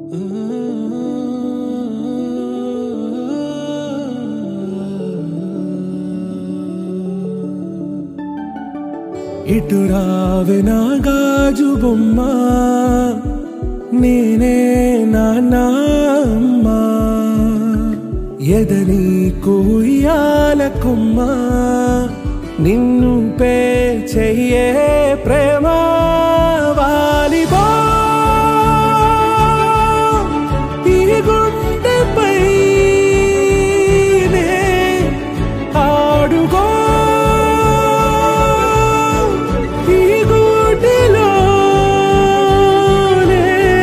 ఇటు రావే నా గాజు బొమ్మ నేనే నాన్న అమ్మా ఎదని కూయాల కొమ్మ నిన్ను పే చెయ్యే ప్రేమ వాలిబా ఈ గుండెపై నే ఆడుగో ఈ గూటిలోనే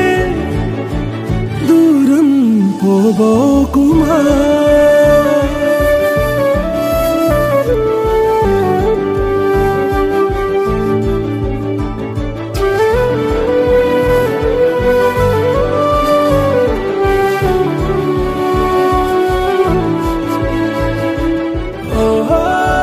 దూరం పోబోకుమా ఓహో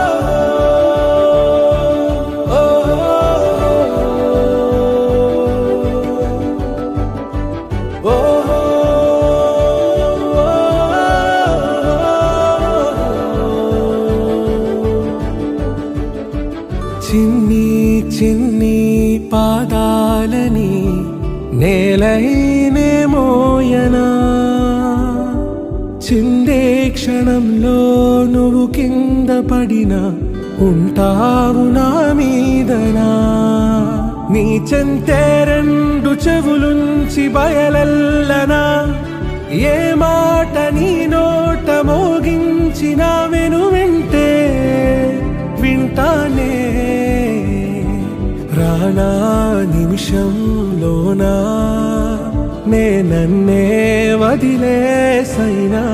చిన్ని చిన్ని పాదాలని నేలైనే మోయనా చిందే క్షణంలో నువ్వు కింద పడినా ఉంటావు నా మీదనా నీ చెంతే రెండు చెవులుంచి బయలెల్లనా ఏ మాట నీ నోట మోగించిన వెను వింటే వింటానే రానా నిమిషంలోనా నే నన్నే వదిలేసైనా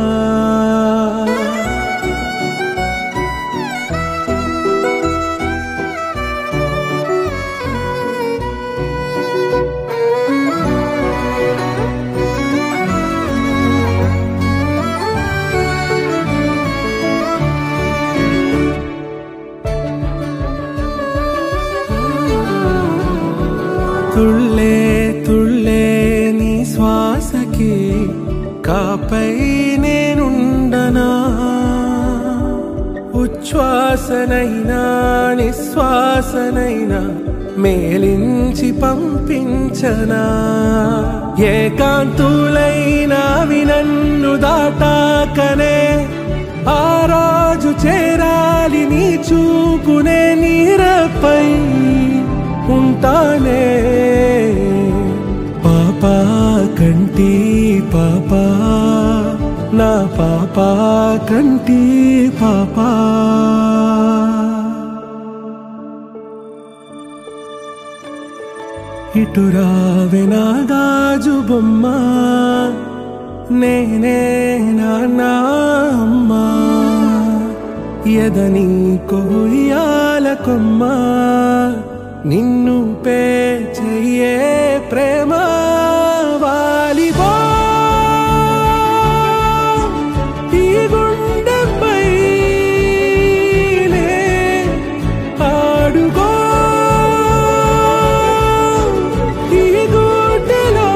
తుళ్ళే తుళ్ళే నీ శ్వాసకి కాపై నేనుండనా ఉచ్ఛ్వాసనైనా నిశ్వాసనైనా మేలించి పంపించనా ఏకాంతులైనా వినన్ను దాటాకనే ఆ రాజు చేరాలి నీ చూపునే నీరపై ఉంటానే పాపా కంటి పాపా నా పాపా కంటి పాపా ఇటు రావే నా గాజు బొమ్మ నేనే నాన్న అమ్మా ఎదని కొయ్యాల కొమ్మ నిన్ను పే చెయ్యే ప్రేమ వాలిబో ఈ గుండెపై నే ఆడుగో ఈ గూటిలో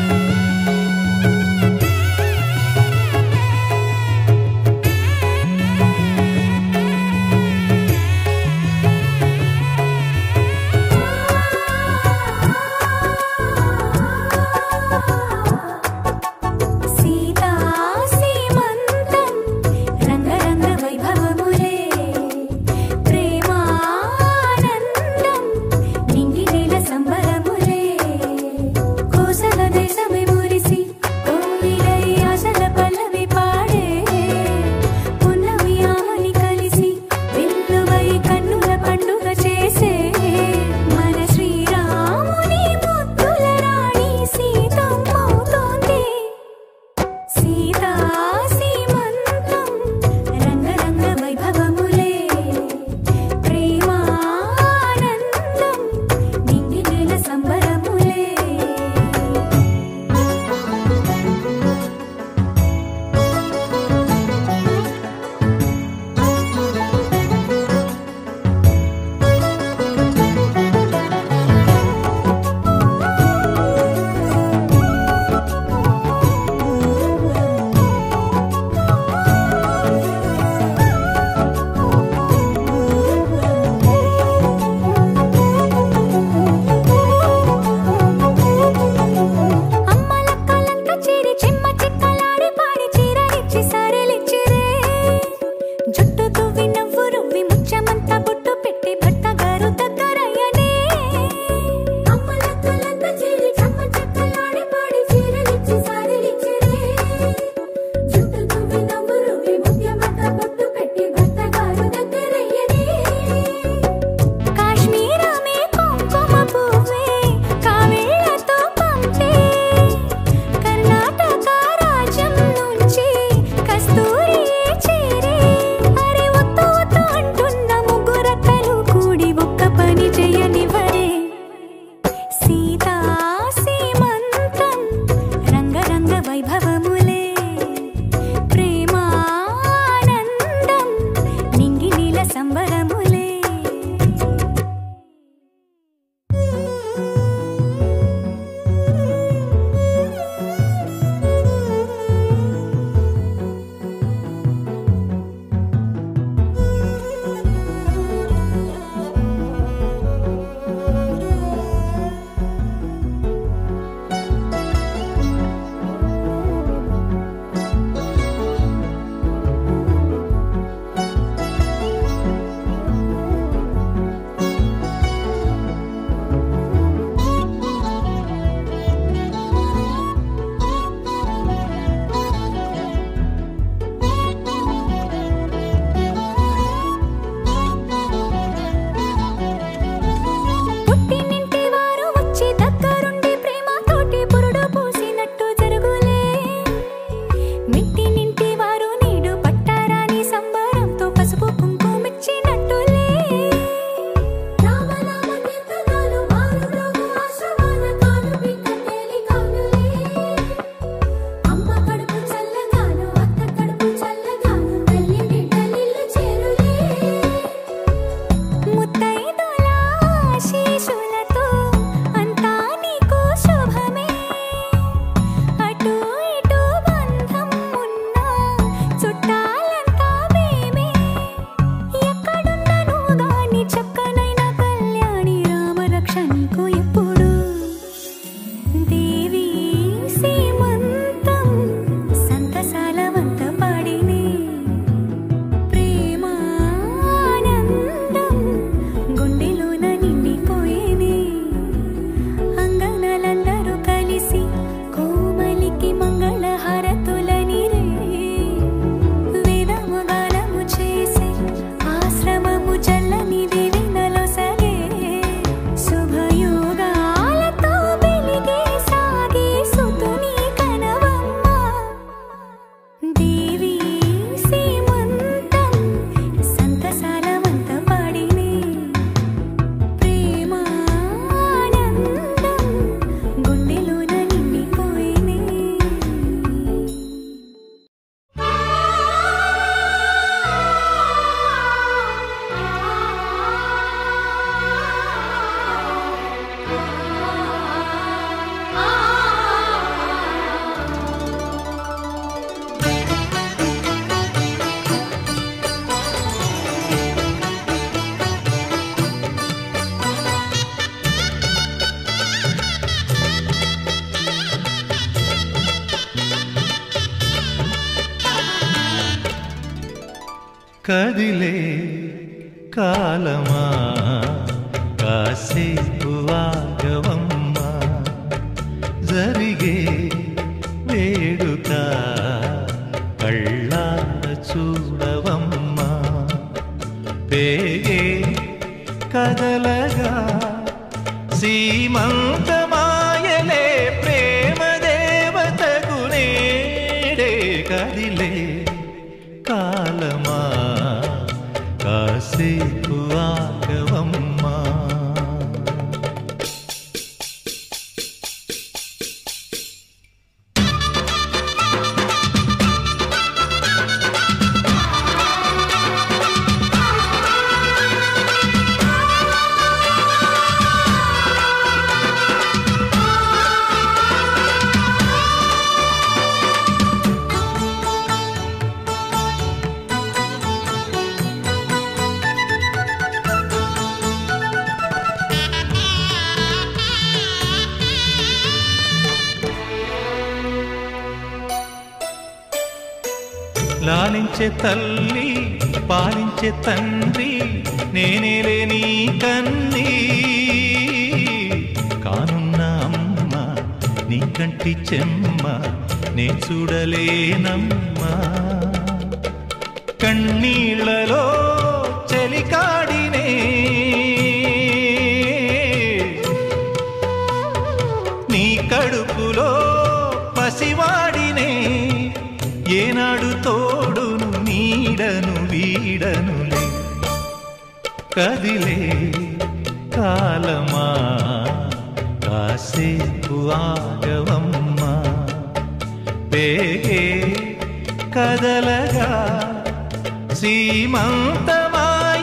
ఆ పెళ్ళిళ్ళ సంబరములే పుట్టినింటి వారు వచ్చి దగ్గరుండి ప్రేమతోటి పురుడు పూసినట్టు జరుగులే మిట్టినింటి వారు నీడు పట్టారాని సంబరంతో పసుపు కుంకుమిచ్చినట్టులే రామనామ కీర్తనలు మారు మ్రోగు ఆశ్రమాన కాలు పిట్ట తేలి కానులే అమ్మ కడుపు చల్లగాను అత్త కడుపు చల్లగాను తల్లి బిడ్డలిల్లు చేరులే ముత్తైదుల ఆశీస్సులతో అంతా నీకు శుభమే అటు ఇటు బంధం ఉన్నా చుట్టాలంతా మేమే ఎక్కడున్నను గాని చక్కనైన కళ్యాణి రామరక్ష నీకు ఎప్పుడు దేవి సీమంతం సంతసాల వంత పాడినే ప్రేమానందం గుండెలోన నిండిపోయేనే అంగనలందరూ కలిసి కోమలికి మంగళ హారతులని రే వేదము గానము చేసి ఆశ్రమము చల్లని దేవినలో సగే శుభయోగాలతో వెలిగే సాగే సుతుని కనవమ్మ దేవి సీమంతం సంతసాల వంత పాడినే ప్రేమానందం గుండెలోన నిండిపోయినే కదిలే కాలమా కాసేపు ఆగవమ్మా జరిగే వేడుక కళ్ళార చూడవమ్మా పేగే కదలగా సీమంతమాయలే ప్రేమ దేవతకు నేడే కదిలే కాలమా కాసేపు ఆగవమ్మా లాలించే తల్లి పాలించే తండ్రి నేనేలే నీ కన్నీ కానున్న అమ్మ నీ కంటి చెమ్మ నే చూడలేనమ్మా కన్నీళ్లలో చెలికాడినే నీ కడుపులో పసివాడినే ఏనాడు తోడును నీడను వీడనులే కదిలే కాలమా కాసేపు ఆగవమ్మా పేగే కదలగా సీమంతమాయ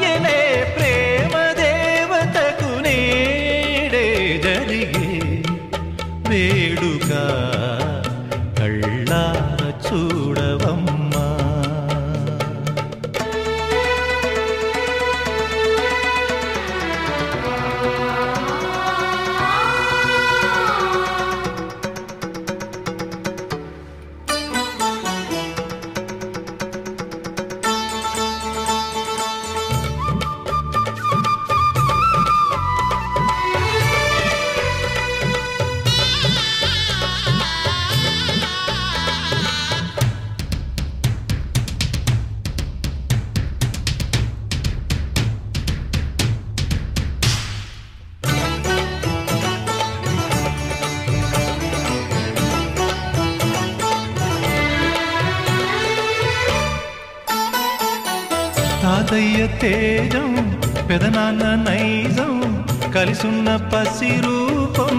తేజం పెదనాన్న నైజం కలిసున్న పసి రూపం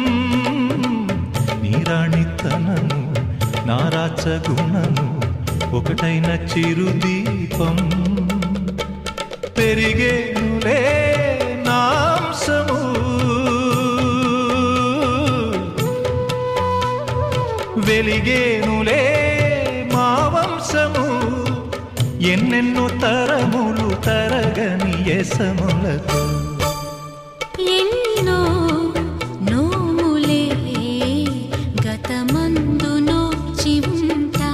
నీరాణితనము నారాచ గుణము ఒకటైన చిరుదీపం పెరిగేనులే నాంసము వెలిగేనులే మా వంశము ఎన్నెన్నో తరములు తరగని ఎసములతో ఎన్నో నోములే గతమందు నోచి ఉంటా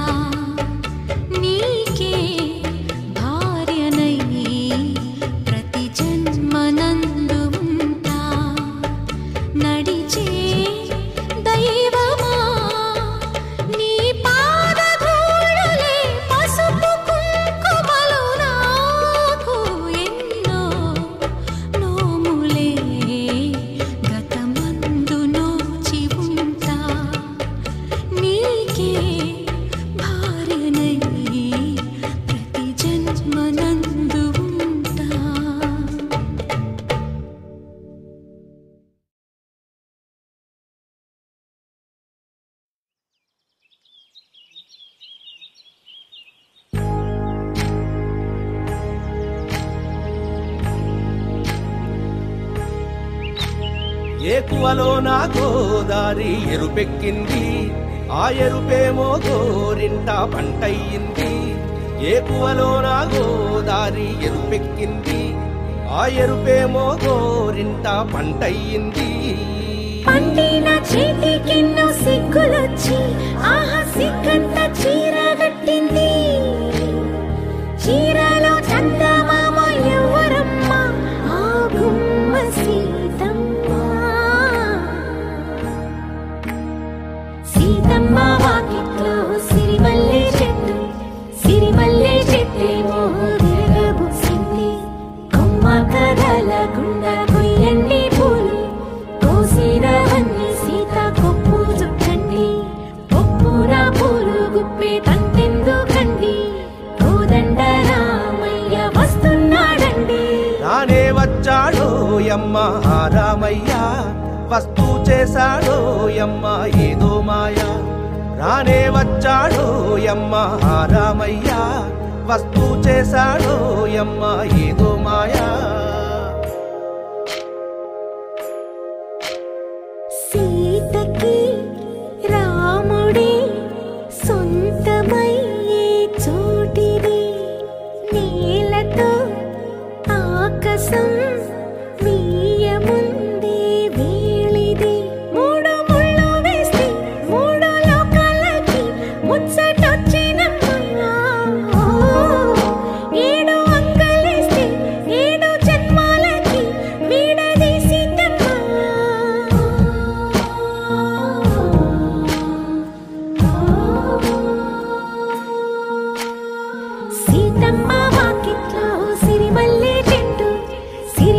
నీకే భార్యనై ప్రతి జన్మనందు ఉంటా నడిచే దైవమా నీ పాదధూళులే పసుపు కుంకుమలు నాకు ఎన్నో నోములే గతమందు నోచి ఉంటా నీకే భార్యనై ప్రతి జన్మనందు ఉంటా ఏకువలో నా గోదారి ఎరుపెక్కింది ఆ ఎరుపేమో గోరింట పంటయ్యింది ఏకువలో నా గోదారి ఎరుపెక్కింది ఆ ఎరుపేమో గోరింట పంటయ్యింది పండిన చేతికెన్నో సిగ్గులొచ్చి ఆహా సిగ్గంత చీర కట్టింది చీరలో చందమామ ఎవరమ్మ ఆ గుమ్మ సీతమ్మ సీతమ్మ వాకిట్లో సిరిమల్లె చెట్టు సిరిమల్లె చెట్టేమో తిరగబుసింది అమ్మ కథల గుండ కొయ్యండి పూలు కోసిరవన్నీ సీత కొప్పు చుట్టండి ఒప్పున పూలు గుప్పే తంతెందుకండి కోదండ రామయ్య వస్తున్నాడండి రానే వచ్చాడో యమ్మ ఆ రామయ్య వస్తూ చేశాడో యమ్మ ఏదో మాయ రానే వచ్చాడో యమ్మ ఆ రామయ్య వస్తూ చేశాడో యమ్మ ఏదో మాయా సీతకి రాముడే సొంతమయ్యే చోటిది నేలతో ఆకాశం వీయముందే వేళిది మూడు ముళ్ళు వేస్తే మూడు లోకాలకి ముచ్చటొచ్చినమ్మా ఏడు అంకలేస్తే ఏడు జన్మాలకి వీడదీసి సీతమ్మ వాకిట్లో సిరిమల్లె చెట్టు సిరి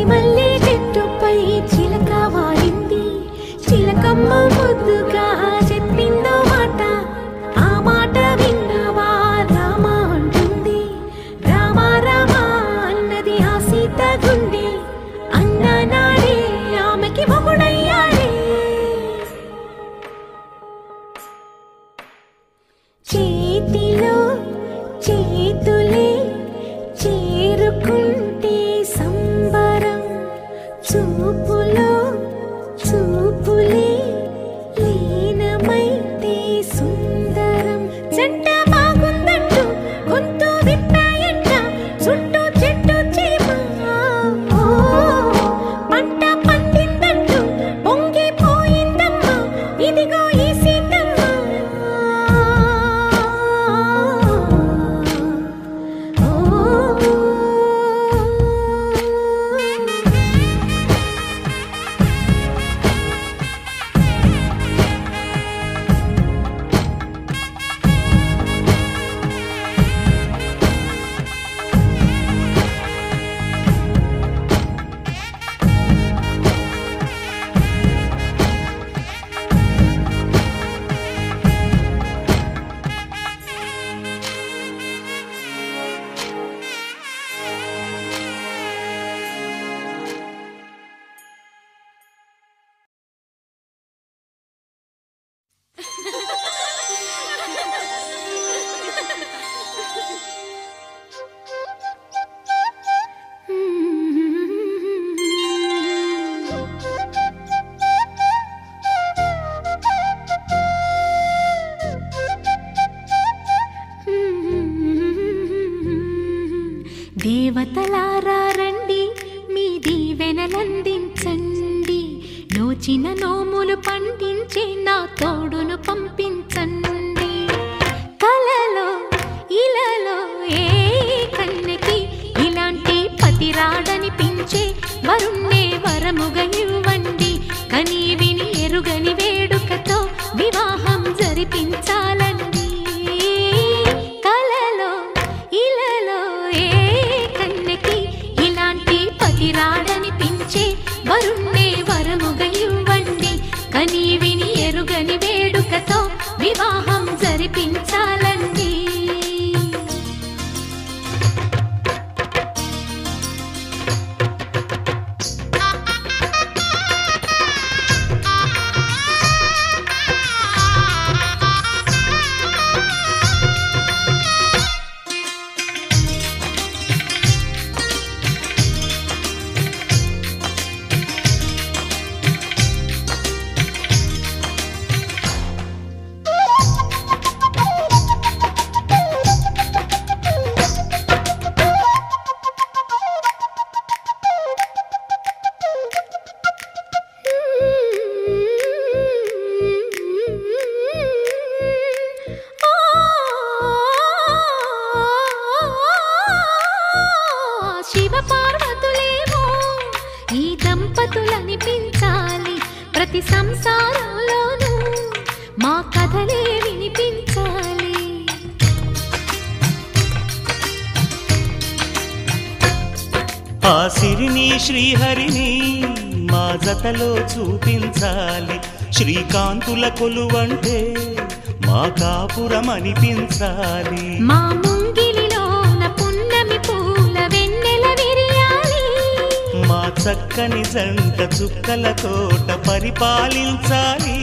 పించే వరుణ్ణే వరముగ ఇవ్వండి కని విని ఎరుగని వేడుకతో వివాహం జరిపించాలండి కలలో ఇలలో ఏ కన్నెకి ఇలాంటి పతి రాడనిపించే వరుణ్ణే వరముగ ఇవ్వండి కని విని ఎరుగని వేడుకతో వివాహం జరిపించాలండి శివ పార్వతులేమో ఈ దంపతులనిపించాలి ప్రతి సంసారంలోనూ మా కథలే వినిపించాలి ఆ సిరిని శ్రీహరిని మా జతలో చూపించాలి శ్రీకాంతుల కొలువంటే మా కాపురం అనిపించాలి మా ముంగిలిలోన పున్నమి పూల వెన్నెల విరియాలి మా చక్కని జంట చుక్కల తోట పరిపాలించాలి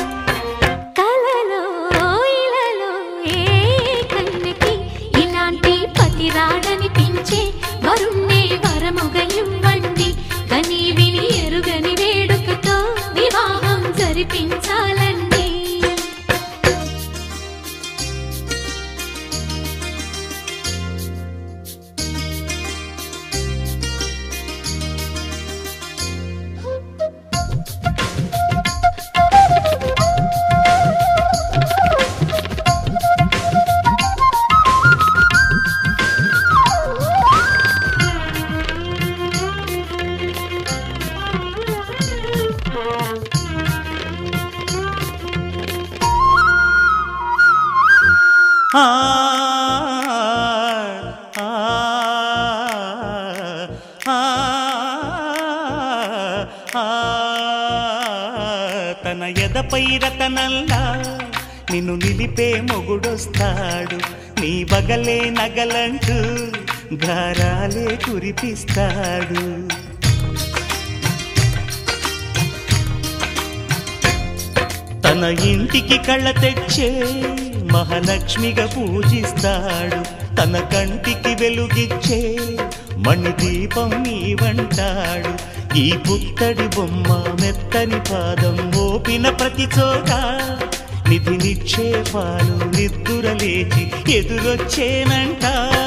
కలలో ఇలలో ఏ కన్నెకి ఇలాంటి పతి రాడనిపించే వరుణ్ణే వరముగ ఇవ్వండి కని విని ఎరుగని వేడుకతో వివాహం జరిపించాలండి ఆ, ఆ, ఆ, ఆ, తన ఎదపై రతనల్లా నిన్ను నిలిపే మొగుడొస్తాడు నీ బగలే నగలంటూ గారాలే కురిపిస్తాడు తన ఇంటికి కళ్ళ తెచ్చే మహాలక్ష్మిగా పూజిస్తాడు తన కంటికి వెలుగిచ్చే మణి దీపం నీవంటాడు ఈ పుత్తడి బొమ్మ మెత్తని పాదం మోపిన ప్రతి చోట నిధి నిక్షేపాలు నిద్దుర లేచి ఎదురొచ్చేనంట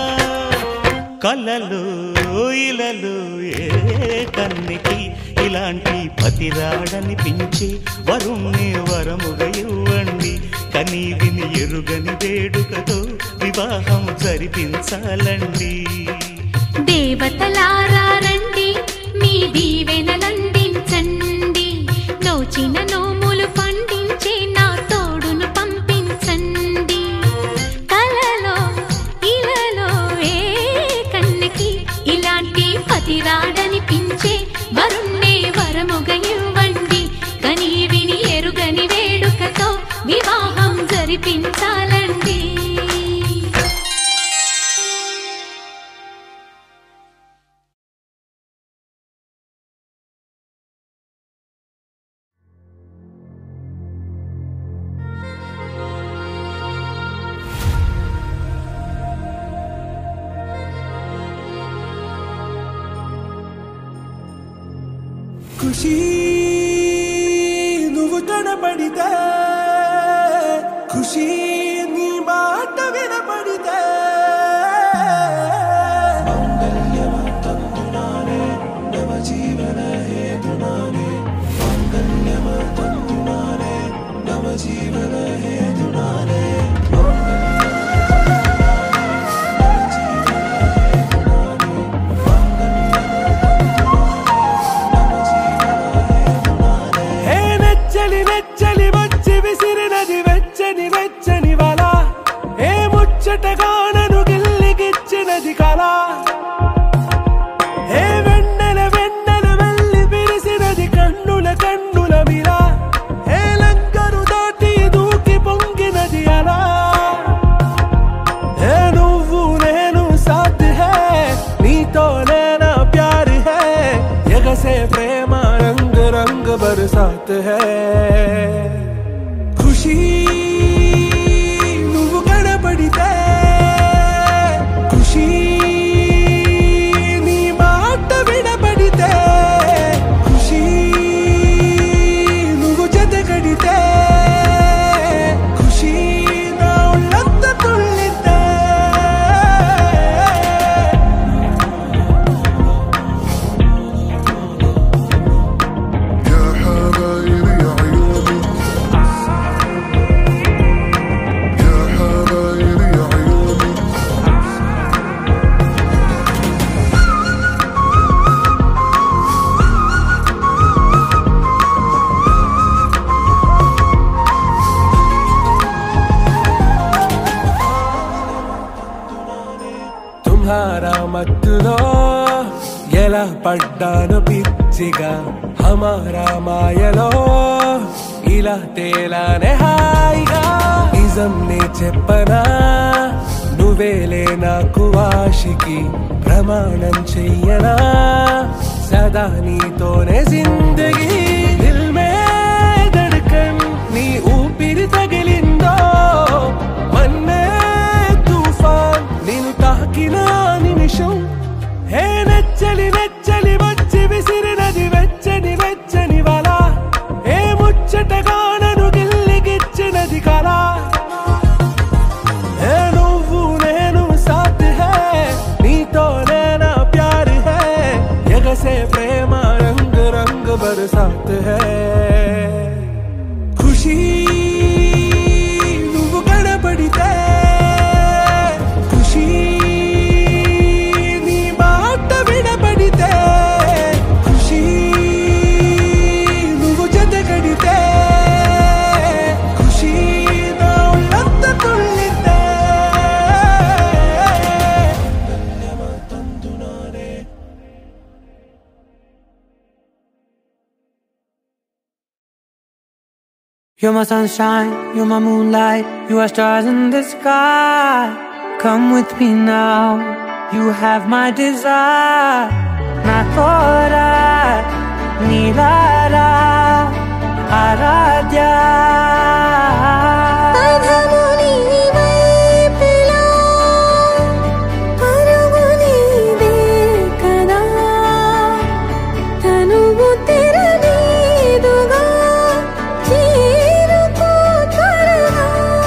కలలు ఇలలు ఏ కన్నికి ఇలాంటి పతిరాడనిపించి వరుణ్ణి వరముగా ఇవ్వండి కనీ విని ఎరుగని వేడుకతో వివాహం జరిపించాలండి దేవతలారా రండి మీ దీవెనలందించండి నోచిన నోములు పండించే నా తోడును పంపించండి కలలో ఇలలో ఏ కన్నెకి ఇలాంటి పతి రాడనిపించే వరుణ్ణే వరముగ ఇవ్వండి కని విని ఎరుగని వేడుకతో వివాహం జరిపించాలండి ఖుషి నువ్వు కనపడితే ఖుషి నీ మాట వినపడితే ఆ है ఖుషి నువ్వు కనబడితే ఖుషి నీ మాట వినబడితే ఖుషి నువ్వు జతగడితే ఖుషి నా ఒళ్ళంత తుళ్ళితే يا حبايبي عيوني يا حبايبي عيوني తుమ్హారా మత్తులో ఎలా పడ్డాను పిచ్చిగా హమారా మాయలో ఇలా తేలానే హాయిగా నిజం నే చెప్పనా నువ్వేలే నాకు వాషికి ప్రమాణం చెయ్యనా సదా నీతోనే జిందగీ దిల్ మే ధడ్కన్ నీ ఊపిరి తగిలిందో మన్నే తుఫాన్ నేను తాకిన నిమిషం హే నెచ్చలి నెచ్చలి వచ్చి విసిరినది వెచ్చని వెచ్చని వల ఏ ముచ్చటగా నన్ను గిల్లిగిచ్చినది కళ ఏ నువ్వు నేను సాథ్ హే నీతోనే నా ప్యార్ హే ఎగసే ప్రేమ రంగ్ రంగ్ బరసాత్ హే ఖుషి నువ్వు కనబడితే ఖుషి నీ మాట వినబడితే ఖుషి నువ్వు జతగడితే ఖుషి నా ఒళ్ళంత తుళ్ళితే You're my sunshine, you're my moonlight, you are stars in the sky. Come with me now, you have my desire. Nakora, Nilara, Aradya. పదము నీ వైపులా పరుగు నీదే కదా తనువు తెర నీదుగా చేరుకో త్వరగా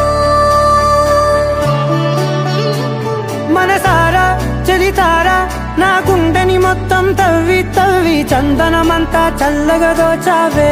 మనసారా చలితారా నా గుండెని మొత్తం తవ్వి తవ్వి చందనమంతా చల్లగా దోచావే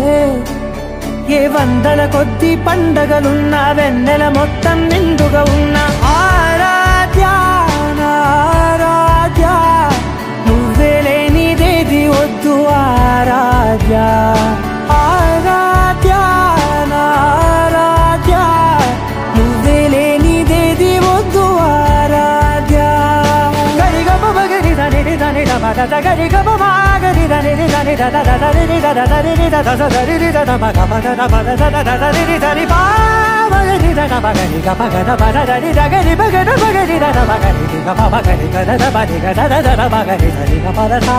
ఏ వందల కొద్ది పండగలున్నా వెన్నెల మొత్తం నిండుగా ఉన్న ఆరాధ్య నా ఆరాధ్య నువ్వే లేనిదేది వద్దు ఆరాధ్య ఆరాధ్య నా ఆరాధ్య నువ్వే లేనిదేది వద్దు ఆరాధ్య గరి గమ గరి దని రి దని ద మగ ద గరి గమ మా గరి దని రి దని ద ద ద ద రి రి ద ద ద రి రి ద ద ద ద రి రి ద ద మ గ మ ద ద మ ద ద ద ద ద రి రి ద రి పా మ గ రి ద ద మ గ రి గ మ గ ద మ ద ద రి ద గ రి మ గ ద మ గ రి ద ద మ గ రి రి గ మ మ గ రి గ ద ద మ రి గ ద ద ద ద మ గ రి ద రి గ మ ద సా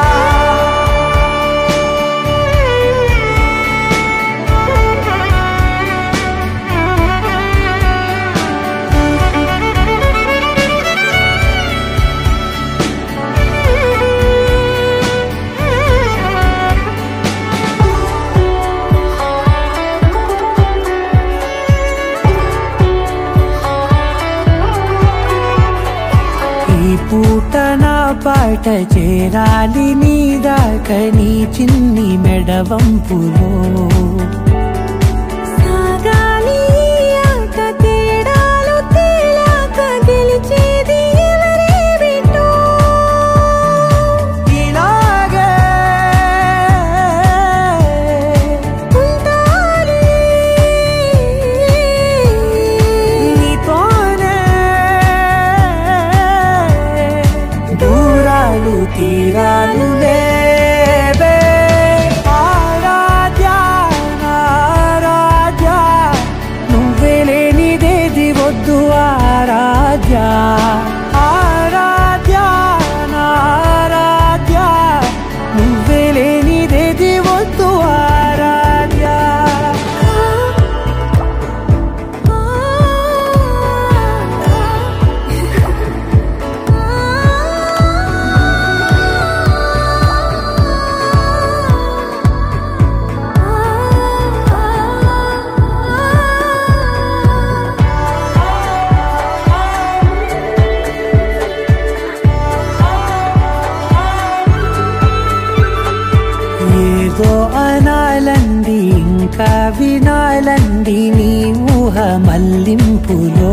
ఈ పూట నా పాట చేరాలి నీ దాకా నీ చిన్ని మెడవంపులో సాగాలి ఆట తేడాలు తేలాక గెలిచేది ఎవరే బిడ్డో ఇలాగే ఉంటాలి నీతోనే దూరాలు తీరాలు లేవే ఆరాధ్య ఆరాధ్య నువ్వే లేనిదేది వద్దు ఆరాధ్య ఆరాధ్య ఆరాధ్య నువ్వే లేనిదేది వద్దు ఆరాధ్య మల్లింపులో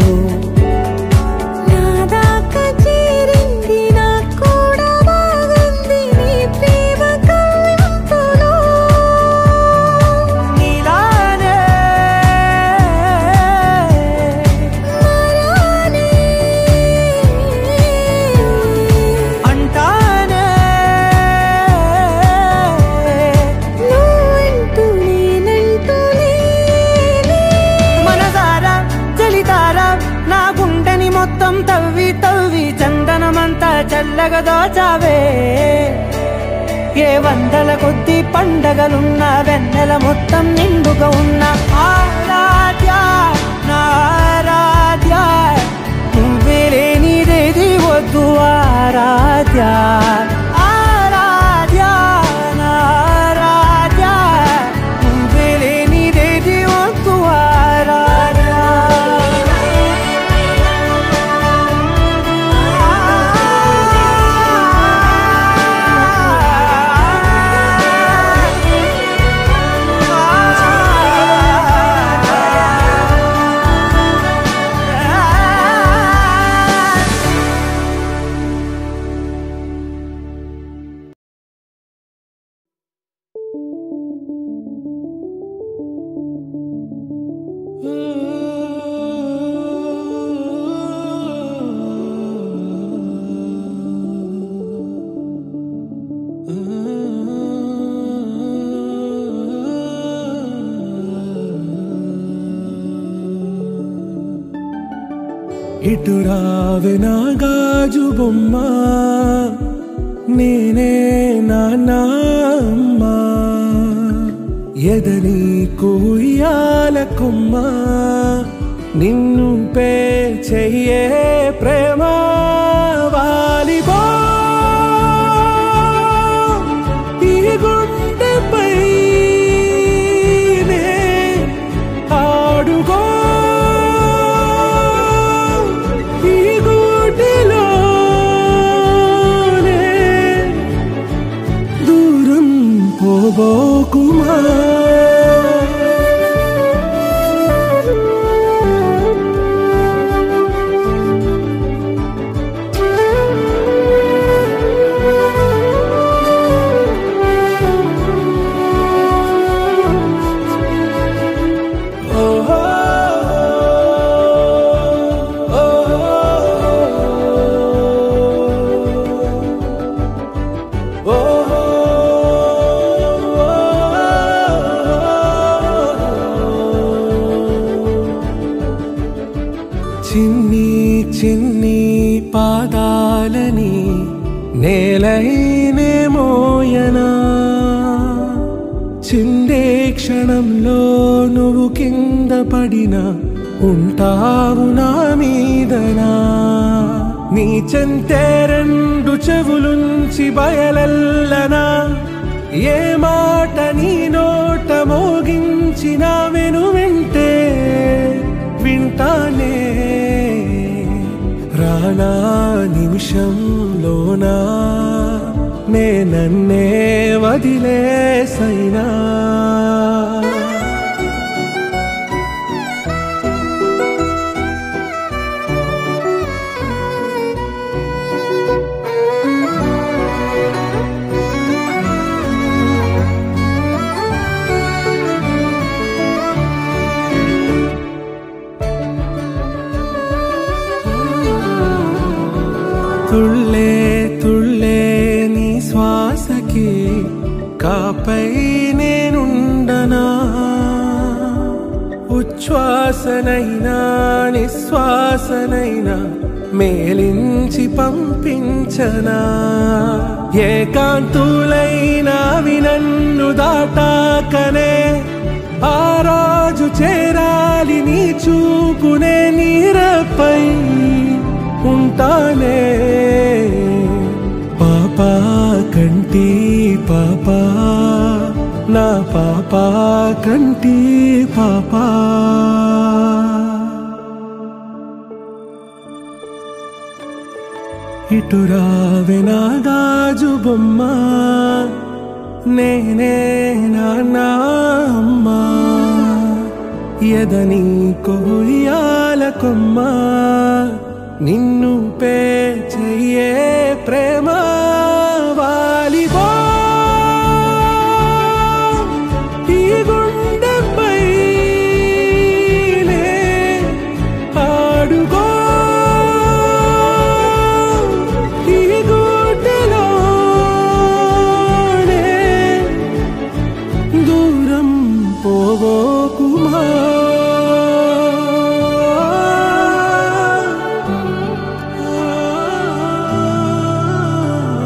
నాదాకా చేరింది నాకు కూడా బాగుంది నీ ప్రేమ కవ్వింపులో నీలానే మారానే అంటానే నువ్వంటూ నేనంటూ లేనే మనసారా చలితారా నా గుండెని మొత్తం తవ్వి తవ్వి చందనమంతా చల్లగా దోచావే ఏ వందల కొద్ది పండగలున్న వెన్నెల మొత్తం నిండుగా ఉన్న ఆరాధ్య నా ఆరాధ్య నువ్వే లేనిదేది వద్దు ఆరాధ్య ఆరాధ్య నా ఆరాధ్య నువ్వే లేనిదేది వద్దు ఇటు రావే నా గాజు బొమ్మ నేనే నాన్న ఎదని కూయాల కొమ్మ నిన్ను పే చెయ్యే ప్రేమ వాలిబో ఈ గుండెపై నే ఆడుగో ఈ గూటిలోనే దూరం పోబోకుమా ఓహో చిన్ని చిన్ని పాదాలని నేలైనే మోయనా చిందే క్షణంలో నువ్వు కింద పడినా ఉంటావు నా మీదనా నీ చెంతే రెండు చెవులుంచి బయలెల్లనా ఏ మాట నీ నోట మోగించిన వెను వింటే వింటానే రానా నిమిషంలోనా నే నన్నే వదిలేసైనా తుళ్ళే తుళ్ళే నీ శ్వాసకి కాపై నేనుండనా ఉచ్ఛ్వాసనైనా నిశ్వాసనైనా మేలించి పంపించనా ఏకాంతులైనా వినన్ను దాటాకనే ఆ రాజు చేరాలి నీ చూపునే నీరపై ఉంటానే పాపా కంటి పాపా నా పాపా కంటి పాపా ఇటు రావే నా గాజు బొమ్మ నేనే నాన్న అమ్మా ఎదని కొయ్యాల కొమ్మ నిన్ను పే చెయ్యే ప్రేమ వాలిబో ఈ గుండెపై ఆడుకో ఈ గుడ్డలోనే దూరం పోవోకుమా ఆ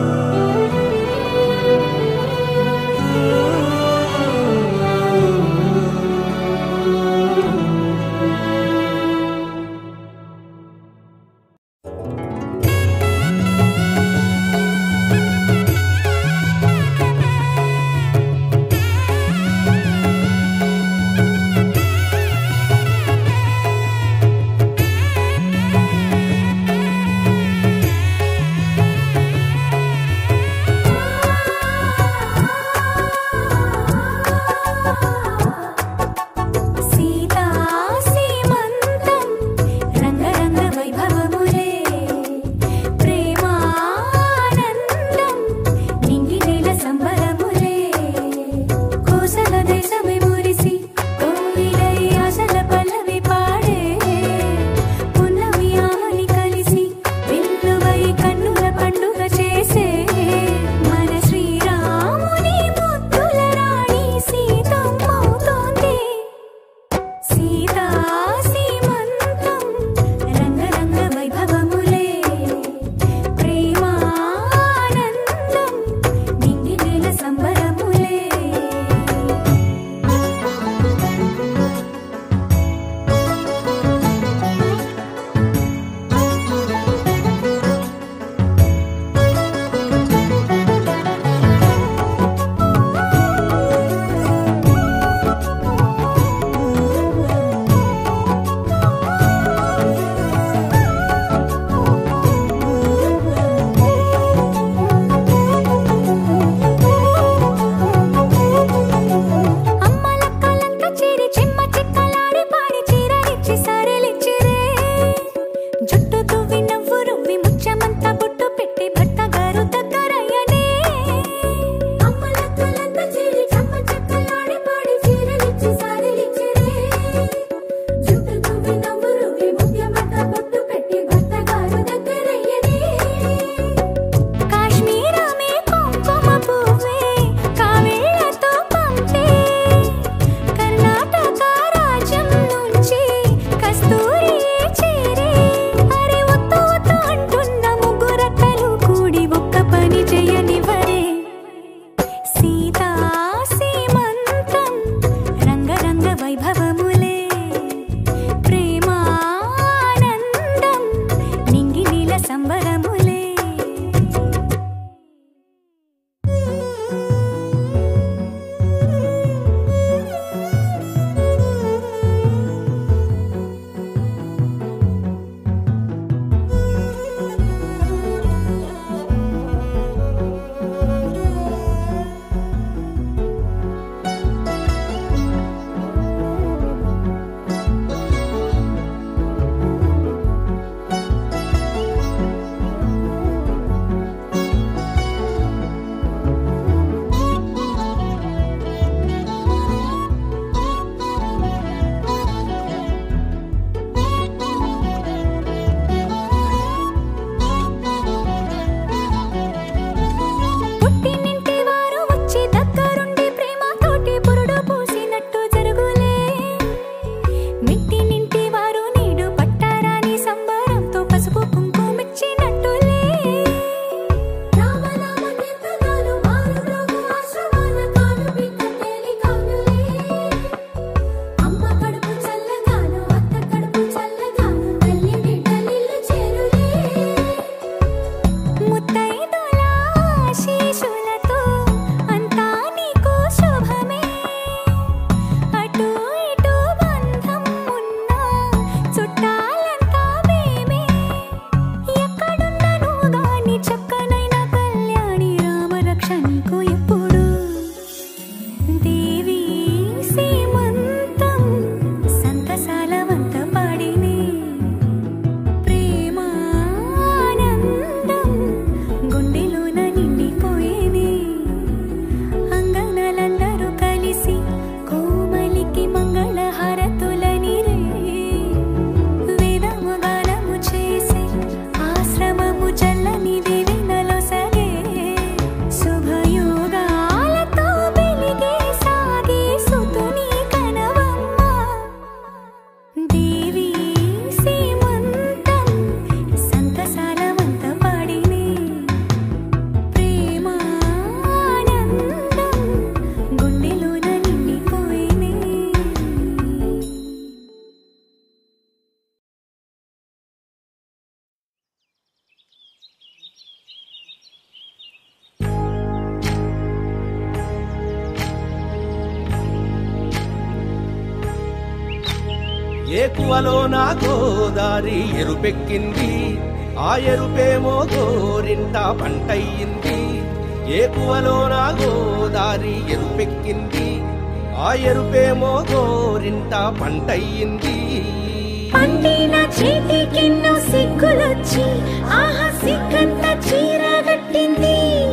ఏకువలో నా గోదారి ఎరుపెక్కింది ఆ ఎరుపేమో గోరింట పంటయ్యింది ఏకువలో నా గోదారి ఎరుపెక్కింది ఆ ఎరుపేమో గోరింట పంటయ్యింది పండిన చేతికెన్నో సిగ్గులొచ్చి ఆహా సిగ్గంత చీర కట్టింది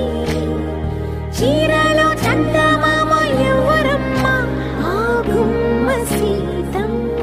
చీరలో చందమామ ఎవరమ్మ ఆ గుమ్మ సీతమ్మ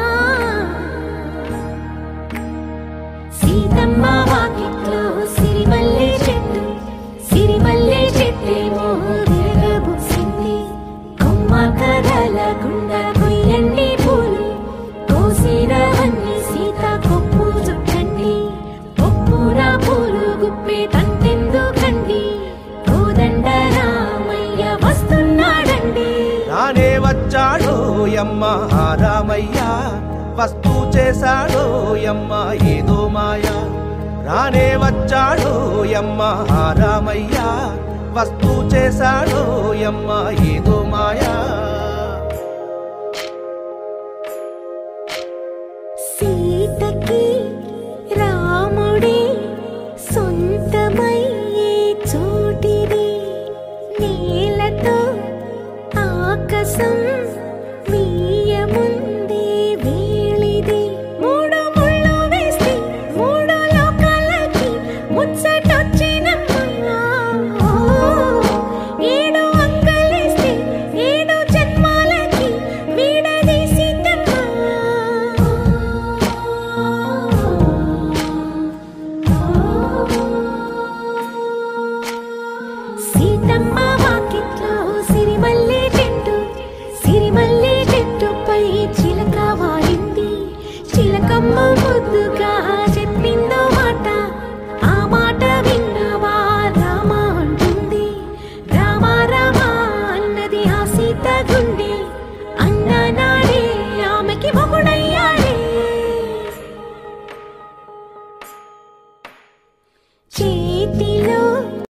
సీతమ్మ వాకిట్లో సిరిమల్లె చెట్టు సిరిమల్లె చెట్టేమో విరగబూసింది కొమ్మ కదలకుండా కొయ్యండి పూలు కోసినవన్నీ సీత కొప్పు చుట్టండి కొప్పున పూలు గుప్పే తంతెందుకండి కోదండ రామయ్య వస్తున్నాడండి రానే వచ్చాడో యమ్మ ఆ రామయ్య వస్తూ చేశాడో యమ్మ ఏదో మాయ రానే వచ్చాడో యమ్మ ఆ రామయ్య వస్తూ చేశాడో యమ్మ ఏదో మాయా సీతకి రాముడే సొంతమయ్యే చోటిది నేలతో ఆకాశం